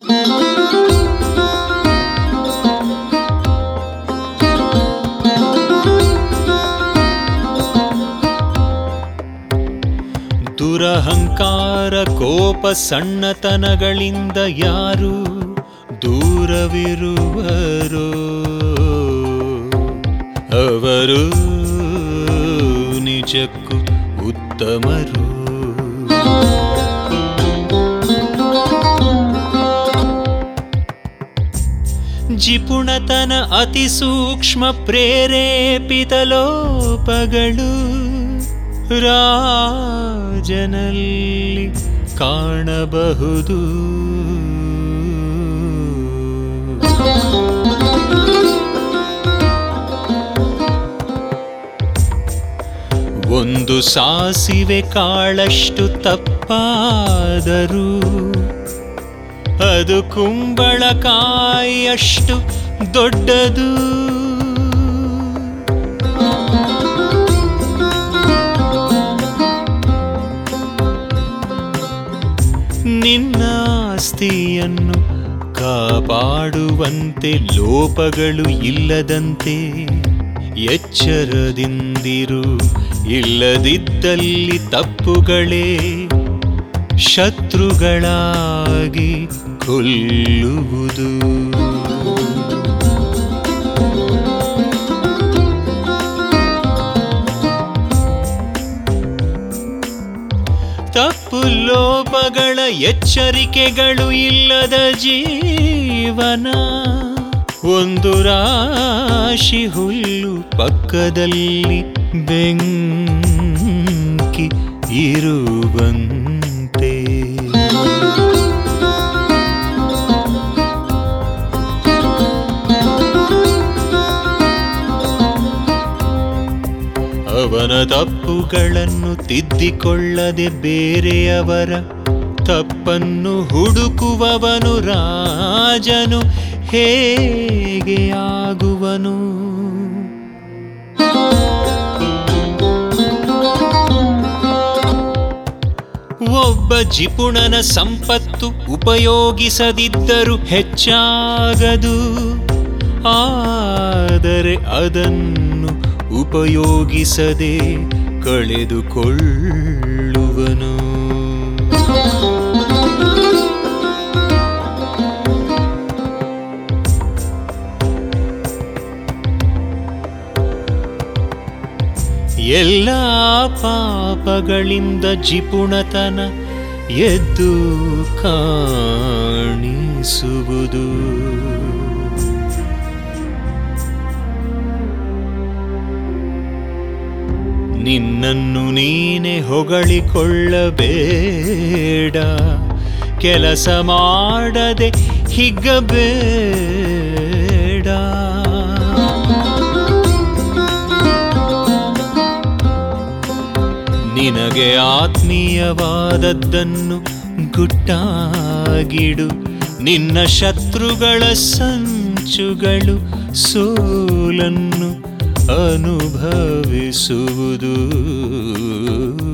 ದುರಹಂಕಾರ ಕೋಪ ಸಣ್ಣತನಗಳಿಂದ ಯಾರು ದೂರವಿರುವರೋ ಅವರು ನಿಜಕ್ಕೂ ಉತ್ತಮರು ಜಿಪುಣತನ ಅತಿ ಸೂಕ್ಷ್ಮ ಪ್ರೇರೇಪಿತ ಲೋಪಗಳು ರಾಜನಲ್ಲಿ ಕಾಣಬಹುದು ಒಂದು ಸಾಸಿವೆ ಕಾಳಷ್ಟು ತಪ್ಪಾದರೂ ಅದು ಕುಂಬಳಕಾಯಿಯಷ್ಟು ದೊಡ್ಡದು ನಿನ್ನ ಆಸ್ತಿಯನ್ನು ಕಾಪಾಡುವಂತೆ ಲೋಪಗಳು ಇಲ್ಲದಂತೆ ಎಚ್ಚರದಿಂದಿರು ಇಲ್ಲದಿದ್ದಲ್ಲಿ ತಪ್ಪುಗಳೇ ಶತ್ರುಗಳಾಗಿ ಕೊಲ್ಲುವುದು ತಪ್ಪು ಲೋಪಗಳ ಎಚ್ಚರಿಕೆಗಳು ಇಲ್ಲದ ಜೀವನ ಒಂದು ರಾಶಿ ಹುಲ್ಲು ಪಕ್ಕದಲ್ಲಿ ಬೆಂಕಿ ಇರುವಂತೆ ಅವನ ತಪ್ಪುಗಳನ್ನು ತಿದ್ದಿಕೊಳ್ಳದೆ ಬೇರೆಯವರ ತಪ್ಪನ್ನು ಹುಡುಕುವವನು ರಾಜನು ಹೇಗೆ ಆಗುವನು ಒಬ್ಬ ಜಿಪುಣನ ಸಂಪತ್ತು ಉಪಯೋಗಿಸದಿದ್ದರೂ ಹೆಚ್ಚಾಗದು ಆದರೆ ಅದನ್ನು ಉಪಯೋಗಿಸದೆ ಕಳೆದುಕೊಳ್ಳುವನು ಎಲ್ಲ ಪಾಪಗಳಿಂದ ಜಿಪುಣತನ ಎದ್ದು ಕಾಣಿಸುವುದು ನಿನ್ನನ್ನು ನೀನೆ ಹೊಗಳಿಕೊಳ್ಳಬೇಡ ಕೆಲಸ ಮಾಡದೆ ಹಿಗ್ಗಬೇಡ ನಿನಗೆ ಆತ್ಮೀಯವಾದದ್ದನ್ನು ಗುಟ್ಟಾಗಿಡು ನಿನ್ನ ಶತ್ರುಗಳ ಸಂಚುಗಳು ಸೋಲನ್ನು ಅನುಭವಿಸುವುದು